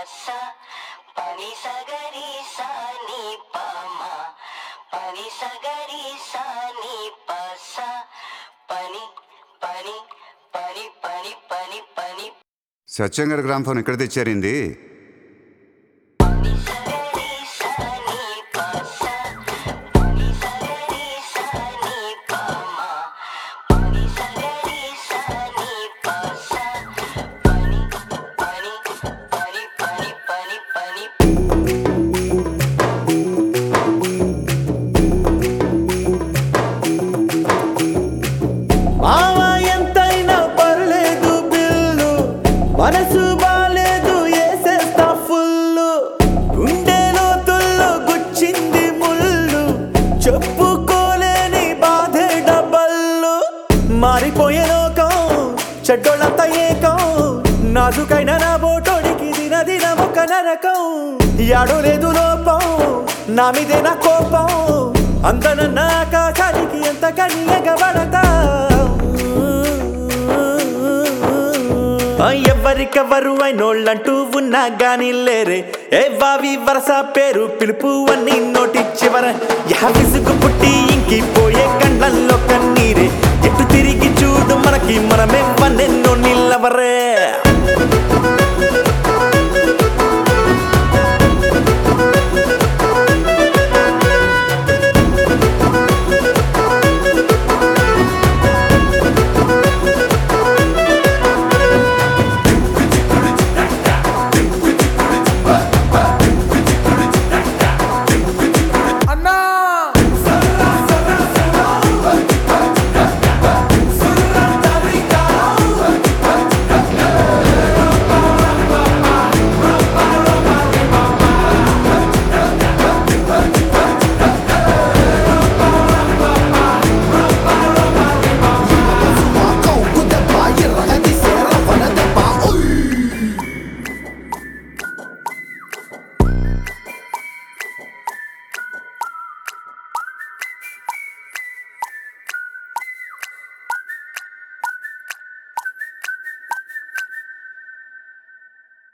స పని సగరి సా ని ప మ పని సగరి సా ని ప స పని పని పని పని పని పని సత్యం గారి గ్రామ్ ఫోన్ ఎక్కడ తెచ్చారింది పని సగరి సా ని ప స పని సగరి సా ని ప మ పని సగరి సా ని ప స పని పని పని పని పని పని మావ ఎంతైనా పర్లేదు బిల్లు మనసు బాలేదు వేసేస్తా ఫుల్లు గుండె లోతుల్లో గుచ్చింది ముళ్ళు చెప్పుకోలేని బాధే డబ్బల్లు మారిపోయే లోకం చెడ్డోళ్ళంతా ఏకం నాజుకైన నా బోటోడికి దిన దిన ఒక నరకం యాడో లేదు లోపం నా మీదే నా కోపం అందనన్న ఆకాశానికి ఎంత కని ఎగబడతా ఎవరికెవరు అయినోళ్ళంటూ ఉన్నా గాని లేరే ఏ వావి వరస పేరు పిలుపు అని నోటి చివర యా విసుగు పుట్టి ఇంకిపోయే కండ్లల్లో కన్నీరే ఎటు తిరిగి చూడు మనకి మనమే వన్నెన్నో నిల్లవరే